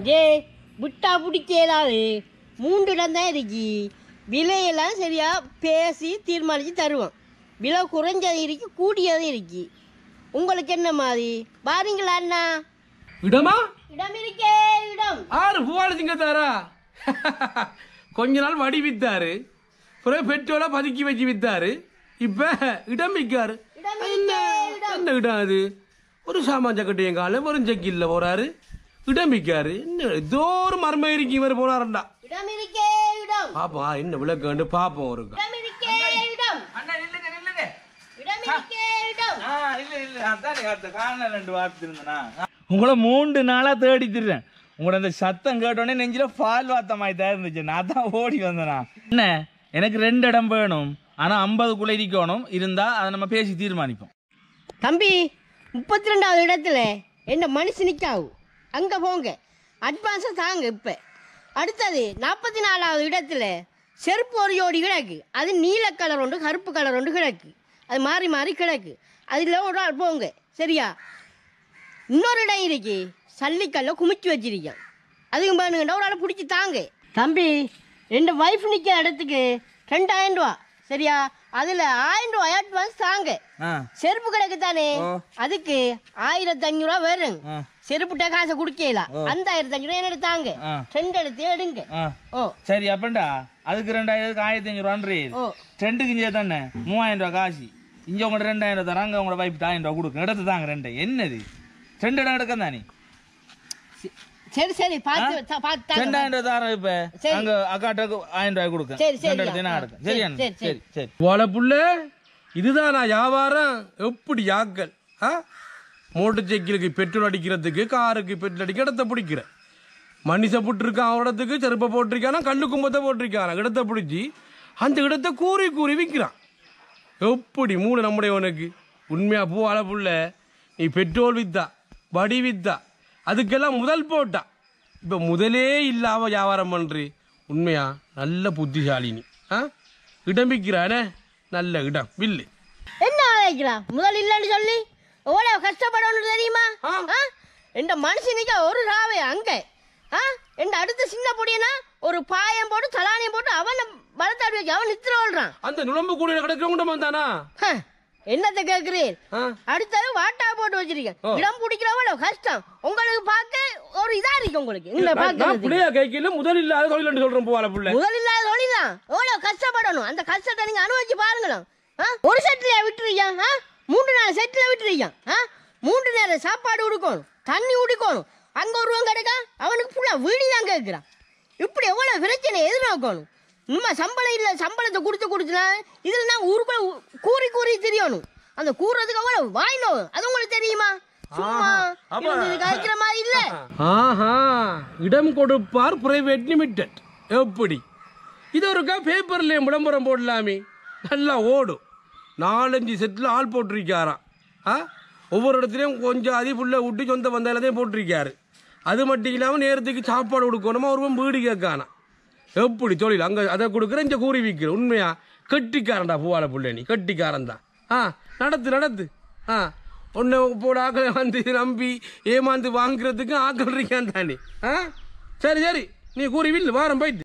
டே விட்டா பிடிக்க இயலாது மூன்று இடம் தான் இருக்கு விலையெல்லாம் சரியா பேசி தீர்மானித்து தருவோம் விலை குறைஞ்சது இருக்கு கூடியதும் இருக்கு உங்களுக்கு என்ன மாதிரி பாருங்களா அண்ணா இடமா இடம் இருக்கே இடம் ஆறு பூவாள சிங்கத்தாரா கொஞ்ச நாள் வடி வித்தாரு பிறகு பெட்ரோலை பதுக்கி வச்சு வித்தாரு இப்ப இடம் விற்காரு இடம் என்ன இருக்கே இடம் என்ன இடம் அது ஒரு சாமான் சக்கட்டு என் காலம் வெறும் செக்கில்ல போறாரு இடம் விற்காரு என்ன ஏதோ ஒரு மர்ம இருக்கு இவர் போறாருண்டா இடம் இருக்கே இடம் பாப்பா என்ன விளக்கு பாப்போம் ஒரு இடம் இருக்கே இடம் அண்ணா நில்லுங்க நில்லுங்க இடம் இருக்கே இடம் ஆ இல்ல இல்ல அதான் அடுத்த காரணம் ரெண்டு வார்த்தை இருந்தனா உங்களை மூன்று நாளா தேடி திருறேன் உங்களோட அந்த சத்தம் கேட்டோடனே நெஞ்சில பால் வாத்த மாதிரி தான் இருந்துச்சு நான் தான் ஓடி வந்தேனா என்ன எனக்கு ரெண்டு இடம் வேணும் ஆனா ஐம்பதுக்குள்ள இருக்கணும் இருந்தா அதை நம்ம பேசி தீர்மானிப்போம் தம்பி முப்பத்தி ரெண்டாவது இடத்துல என்ன மனுஷன் நிற்காவு அங்கே போங்க அட்வான்ஸை தாங்க இப்போ அடுத்தது நாற்பத்தி நாலாவது இடத்துல செருப்பு ஒரு ஜோடி கிடக்கு அது நீல கலர் ஒன்று கருப்பு கலர் ஒன்று கிடக்கு அது மாறி மாறி கிடக்கு அதில் ஒரு ஆள் போங்க சரியா இன்னொரு இடம் இருக்கு சல்லிக்கல்ல குமிச்சு வச்சிருக்கேன் அதுக்கும் பாருங்கண்டா ஒரு ஆளை பிடிச்சி தாங்க தம்பி ரெண்டு ஒய்ஃப் நிற்கிற இடத்துக்கு ரெண்டாயிரம் ரூபா சரியா அதில் ஆயிரம் ரூபாய் அட்வான்ஸ் தாங்க ஆ செருப்பு கிடக்கு தானே ஓ. அதுக்கு ஆயிரத்தி அஞ்சூறு ரூபா வரும் ஆ. செருப்புட்ட காசை குடிக்கல அந்த ஆயிரத்தி அஞ்சூறு ரூபா என்ன எடுத்தாங்க ஆ. ரெண்டு எடுத்து எடுங்க ஆ ஓ சரி அப்பண்டா அதுக்கு ரெண்டாயிரத்துக்கு ஆயிரத்தி அஞ்சூறு ரூபான்றே ஓ ரெண்டுக்கு இங்கே தானே மூவாயிரம் ரூபா காசு இங்கே உங்கள்ட்ட ரெண்டாயிரம் ரூபா தராங்க உங்களோட வைப்பு ஆயிரம் ரூபா கொடுக்கும் எடுத்து தாங்க ரெண்டு என்னது ரெண்டு இடம் எடுக்க தானே சரி சரி பார்த்து தா- பார்த்து தாங்க. ரெண்டாயிரம் ரூபா தரோம் இப்ப சரி. அங்க அக்காட்டுக்கு ஆயிரம் ரூபாய் கொடுக்க சரி, சரி, ரெண்டு இடத்துல நான் ஆ, எடுக்க சரி, சரியா சரி, சரி சரி போல புள்ள இதுதான் நான் வியாபாரம் எப்படி யாக்கள் ஆ மோட்டர் சைக்கிளுக்கு பெட்ரோல் அடிக்கிறதுக்கு காருக்கு பெட்ரோல் அடிக்க இடத்த பிடிக்கிறேன் மனுஷ போட்டிருக்கான் அவன் இடத்துக்கு செருப்பை போட்டிருக்கானா கண்ணு கும்பத்தை போட்டிருக்கான் இடத்த பிடிச்சி அந்த இடத்த கூறி கூறி விற்கிறான் எப்படி மூளை நம்முடைய உனக்கு உண்மையா பூவால புள்ள நீ பெட்ரோல் வித்தா வடி வித்தா அதுக்கெல்லாம் முதல் போட்டா இப்போ முதலே இல்லாம வியாபாரம் பண்றி உண்மையா நல்ல புத்திசாலி நீ ஆ இடம் விற்கிறானே நல்ல இடம் வில்லு என்ன ஆலைக்கலாம் முதல் இல்லைன்னு சொல்லி எவ்வளவு கஷ்டப்படணும் தெரியுமா ஆ. ஆ? இந்த மனுஷனுக்கு ஒரு ராவே அங்க ஆ எந்த அடுத்த சின்ன பொடியனா ஒரு பாயம் போட்டு தலானியம் போட்டு அவனை பலத்தாடி வைக்க அவன் நித்திர ஓடுறான் அந்த நுழம்பு கூடையில கிடக்கிறவங்க வந்தானா ஹ, என்னத்தை கேட்கிறேன் ஆ அடுத்தது வாட்டா போட்டு வச்சிருக்கேன் ஓ. இடம் பிடிக்கிறவள கஷ்டம் உங்களுக்கு பார்க்க ஒரு இதா இருக்கு உங்களுக்கு இந்த நான் பாக்குறது புள்ளையா கைக்கில முதல் இல்லாத தொழில் சொல்றேன் பூவால புள்ள முதல் இல்லாத தொழில்தான் எவ்வளவு கஷ்டப்படணும் அந்த கஷ்டத்தை நீங்க அனுபவிச்சு பாருங்களேன் ஆ? ஒரு செட்டில விட்டுறீங்க ஆ? மூன்று நாள் செட்டில விட்டுறீங்க ஆ? மூன்று நேரம் சாப்பாடு கொடுக்கணும் தண்ணி குடிக்கணும் அங்க ஒருவன் கிடைக்கா அவனுக்கு ஃபுல்லா வீடு தான் கேட்கிறான் இப்படி எவ்வளவு பிரச்சனை எதிர்நோக்கணும் உண்மை சம்பளம் இல்ல சம்பளத்தை கொடுத்து கொடுத்துனா இதுல நான் ஊருக்குள்ள ஊ- கூறி கூறி தெரியணும் அந்த கூறுறதுக்கு எவ்வளவு வாயினோ அது உங்களுக்கு தெரியுமா சும்மா அப்ப- இருந்தது காய்க்கிற மாதிரி இல்ல ஆஹா இடம் கொடுப்பார் பிரைவேட் லிமிடெட் எப்படி இது ஒருக்கா பேப்பர்ல விளம்பரம் போடலாமே நல்லா ஓடும் நாலஞ்சு செட்டில் ஆள் போட்டிருக்காராம் ஆ ஒவ்வொரு இடத்துலையும் கொஞ்சம் அதி புள்ள விட்டு சொந்த வந்தாலதையும் போட்டிருக்காரு அது மட்டும் இல்லாமல் நேரத்துக்கு சாப்பாடு கொடுக்கணுமா ஒருவன் வீடு கேட்கானா எப்படி தொழில் அங்கே அதை கொடுக்குறேன் இங்கே கூறி விற்கிற உண்மையா கட்டிக்காரன்டா பூவால புள்ள நீ கட்டிக்காரன் தான் ஆ நடத்து நடத்து ஆ ஒன்று போட ஆக்களை வந்து நம்பி ஏமாந்து வாங்குறதுக்கு ஆக்கள் இருக்கான் தானே ஆ சரி சரி நீ கூறி வில்லு வாரம் போயிட்டு